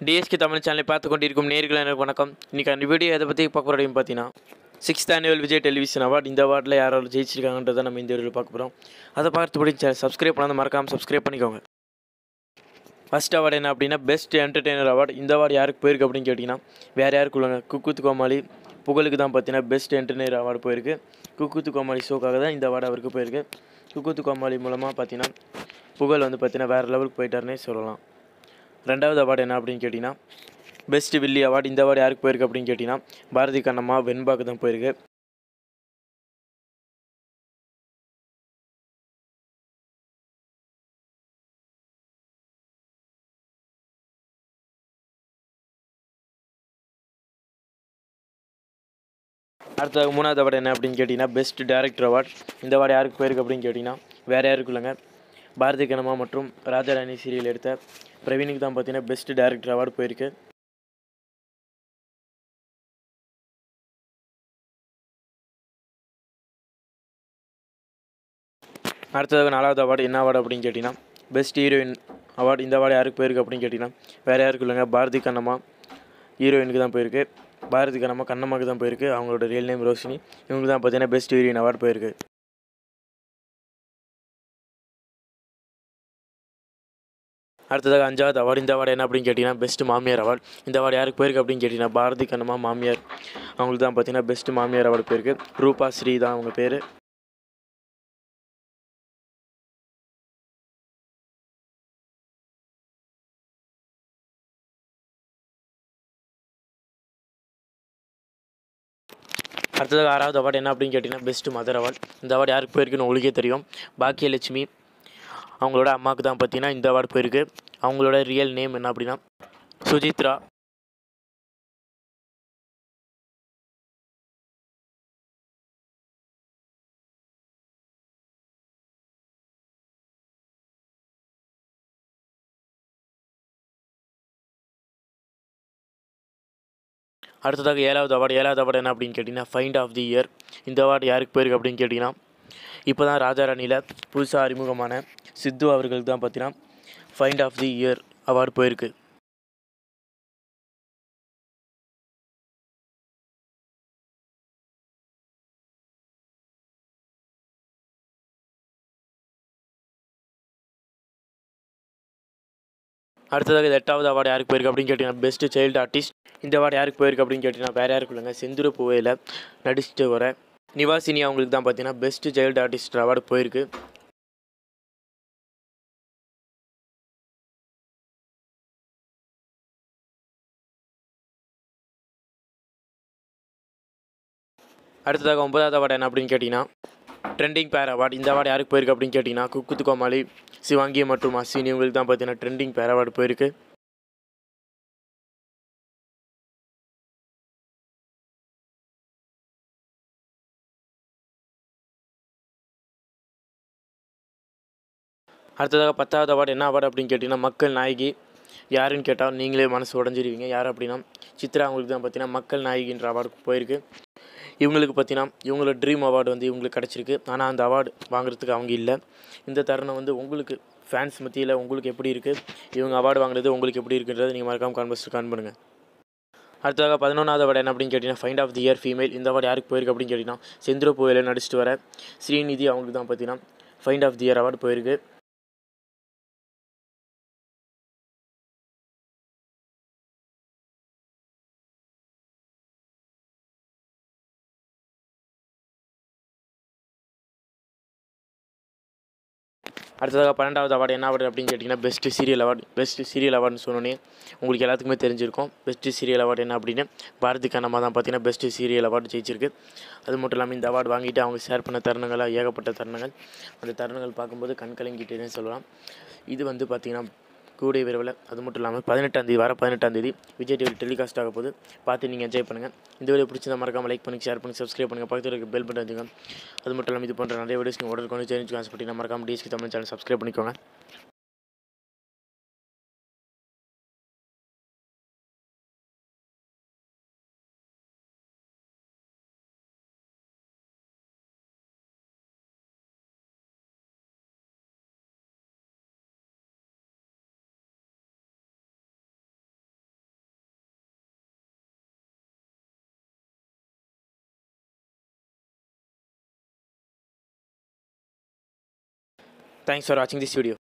TSK Tamil சேனலை பார்த்து கொண்டிருக்கும் நேர்கள் எனக்கு வணக்கம் இன்றைக்கி அந்த வீடியோ எதை பற்றி பார்க்க போகிறோம் பார்த்தீங்கன்னா sixth annual Vijay television award இந்த அவார்டில் யார் யார் ஜெயிச்சிருக்காங்கன்றதை நம்ம இந்த வீடியோவில் பார்க்க போகிறோம் அதை பார்த்துபடி சேனல் சப்ஸ்கிரைப் பண்ணாத மறக்காமல் சப்ஸ்கிரைப் பண்ணிக்கோங்க ஃபர்ஸ்ட் அவார்டு என்ன அப்படின்னா பெஸ்ட் என்டர்டெய்னர் அவார்டு இந்த அவார்டு யாருக்கு போயிருக்கு அப்படின்னு கேட்டிங்கன்னா வேறு யாருக்கு உள்ளாங்க குக்குத்து கோமாளி புகழுக்கு தான் பார்த்தீங்கன்னா பெஸ்ட் என்டர்டெய்னர் அவார்டு போயிருக்கு குக்குத்து கோமாளி ஷோக்காக தான் இந்த அவார்டு அவருக்கு போயிருக்கு குக்குத்து கோமாளி மூலமாக பார்த்தீங்கன்னா புகழ் வந்து பார்த்தீங்கன்னா வேறு லெவலுக்கு போயிட்டாருன்னே சொல்லலாம் ரெண்டாவது அவார்டு என்ன அப்படின்னு கேட்டிங்கன்னா பெஸ்ட் வில்லி அவார்டு இந்த அவார்டு யாருக்கு போயிருக்கு அப்படின்னு கேட்டிங்கன்னா பாரதி கண்ணம்மா வெண்பாக்கு தான் போயிருக்கு அடுத்தது மூணாவது அவார்டு என்ன அப்படின்னு கேட்டிங்கன்னா பெஸ்ட் டேரக்டர் அவார்ட் இந்த அவார்டு யாருக்கு போயிருக்கு அப்படின்னு கேட்டிங்கன்னா வேறு யாருக்கு இல்லைங்க பாரதி கண்ணம்மா மற்றும் ராஜாராணி சீரியல் எடுத்த பிரவீனுக்கு தான் பார்த்தீங்கன்னா பெஸ்ட் டேரக்டர் அவார்டு போயிருக்கு அடுத்ததாக நாலாவது அவார்டு என்ன அவார்டு அப்படின்னு கேட்டிங்கன்னா பெஸ்ட் ஹீரோயின் அவார்டு இந்த அவார்டு யாருக்கு போயிருக்கு அப்படின்னு கேட்டிங்கன்னா வேறு யாருக்கு இல்லைங்க பாரதி கண்ணம்மா ஹீரோயினுக்கு தான் போயிருக்கு பாரதி கண்ணம்மா கண்ணம்மாக்கு தான் போயிருக்கு அவங்களோட ரியல் நேம் ரோஷினி இவங்களுக்கு தான் பார்த்தீங்கன்னா பெஸ்ட் ஹீரோயின் அவார்டு போயிருக்கு அடுத்ததாக அஞ்சாவது அவார்டு இந்த அவார்டு என்ன அப்படின்னு கேட்டிங்கன்னா பெஸ்ட் மாமியார் அவார்டு இந்த அவார்டு யாருக்கு போயிருக்கு அப்படின்னு கேட்டிங்கன்னா பாரதி கண்ணம்மா மாமியார் அவங்களுக்கு தான் பார்த்தீங்கன்னா பெஸ்ட் மாமியார் அவார்டு போயிருக்கு ரூபா ஸ்ரீ தான் அவங்க பேர் அடுத்ததாக ஆறாவது அவார்டு என்ன அப்படின்னு கேட்டிங்கன்னா பெஸ்ட் மதர் அவார்டு இந்த அவார்டு யாருக்கு போயிருக்குன்னு உங்களுக்கே தெரியும் பாக்கியலட்சுமி அவங்களோட அம்மாவுக்கு தான் பார்த்தீங்கன்னா இந்த அவார்டு போயிருக்கு அவங்களோட ரியல் நேம் என்ன அப்படின்னா சுஜித்ரா அடுத்ததாக ஏழாவது அவார்டு ஏழாவது அவார்டு என்ன அப்படின்னு கேட்டிங்கன்னா ஃபைண்ட் ஆஃப் தி இயர் இந்த அவார்டு யாருக்கு போயிருக்கு அப்படின்னு கேட்டிங்கன்னா இப்போ தான் ராஜாராணியில் புதுசாக அறிமுகமான சித்து அவர்களுக்கு தான் பார்த்தீங்கன்னா find of the year award போயிருக்கு அடுத்ததாக இது எட்டாவது அவார்டு யாருக்கு போயிருக்கு அப்படின்னு கேட்டிங்கன்னா பெஸ்ட் சைல்டு ஆர்டிஸ்ட் இந்த அவார்டு யாருக்கு போயிருக்கு அப்படின்னு கேட்டிங்கன்னா வேறு யாருக்கு இல்லைங்க செந்துரு பூவையில் நடிச்சுட்டு வர நிவாசினி அவங்களுக்கு தான் பார்த்தீங்கன்னா பெஸ்ட் சைல்டு ஆர்டிஸ்ட் அவார்டு போயிருக்கு அடுத்ததாக ஒன்பதாவது அவார்டு என்ன அப்படின்னு கேட்டிங்கன்னா ட்ரெண்டிங் பேர் அவார்டு இந்த அவார்டு யாருக்கு போயிருக்கு அப்படின்னு கேட்டிங்கன்னா குக்குத்து கோமாளி சிவாங்கி மற்றும் அஸ்வினி இவங்களுக்கு தான் பார்த்தீங்கன்னா ட்ரெண்டிங் பேர் அவார்டு போயிருக்கு அடுத்ததாக பத்தாவது அவார்டு என்ன அவார்டு அப்படின்னு கேட்டிங்கன்னா மக்கள் நாயகி யாருன்னு கேட்டால் நீங்களே மனசு உடஞ்சிருவீங்க யார் அப்படின்னா சித்ரா அவங்களுக்கு தான் பார்த்தீங்கன்னா மக்கள் நாயகின்ற அவார்டு போயிருக்கு இவங்களுக்கு பார்த்தீங்கன்னா இவங்களோட ட்ரீம் அவார்டு வந்து இவங்களுக்கு கிடச்சிருக்கு ஆனால் அந்த அவார்டு வாங்குறதுக்கு அவங்க இல்லை இந்த தருணம் வந்து உங்களுக்கு ஃபேன்ஸ் மத்தியில் உங்களுக்கு எப்படி இருக்குது இவங்க அவார்டு வாங்குறது உங்களுக்கு எப்படி இருக்குன்றது நீங்கள் மறக்காமல் கான்வர்ஸ் கான் பண்ணுங்கள் அடுத்ததாக பதினொன்றாவது அவார்டு என்ன அப்படின்னு கேட்டிங்கன்னா find of the year female இந்த அவார்டு யாருக்கு போயிருக்கு அப்படின்னு கேட்டிங்கன்னா செந்திர பூவையில் நடிச்சிட்டு வர ஸ்ரீநிதி அவங்களுக்கு தான் பார்த்தீங்கன்னா find of the year award போயிருக்கு அடுத்ததாக பன்னெண்டாவது அவார்டு என்ன அவார்டு அப்படின்னு கேட்டிங்கன்னா best serial award best serial அவார்டுன்னு சொன்னோன்னே உங்களுக்கு எல்லாத்துக்குமே தெரிஞ்சிருக்கும் பெஸ்ட் சீரியல் அவார்டு என்ன அப்படின்னு பாரதி கண்ணம்மா தான் பார்த்தீங்கன்னா பெஸ்ட் சீரியல் அவார்டு ஜெயிச்சிருக்கு அது மட்டும் இல்லாமல் இந்த அவார்டு வாங்கிட்டு அவங்க ஷேர் பண்ண தருணங்களாக ஏகப்பட்ட தருணங்கள் அந்த தருணங்கள் பார்க்கும்போது கண் கலங்கிட்டேன்னு சொல்லலாம் இது வந்து பார்த்திங்கன்னா கூடிய விரைவில் அது மட்டும் இல்லாமல் பதினெட்டாம் தேதி வர பதினெட்டாம் தேதி விஜய் டிவி டெலிகாஸ்ட் ஆக போது பார்த்து நீங்கள் என்ஜாய் பண்ணுங்கள் இந்த வீடியோ பிடிச்சதா மறக்காமல் லைக் பண்ணி ஷேர் பண்ணி சப்ஸ்கிரைப் பண்ணுங்கள் பக்கத்தில் இருக்க பெல் பட்டன் வச்சுக்கோங்க அது மட்டும் இல்லாமல் இது போன்ற நிறைய வீடியோஸ் நீங்கள் உடனே கொண்டு தெரிஞ்சுக்க ஆசைப்பட்டீங்கன்னா மறக்காமல் டிஎஸ்கி தமிழ் சேனல் சப்ஸ்கிரைப் பண்ணிக்கோங்க தேங்க்ஸ் ஃபார் வாட்சிங் திஸ் வீடியோ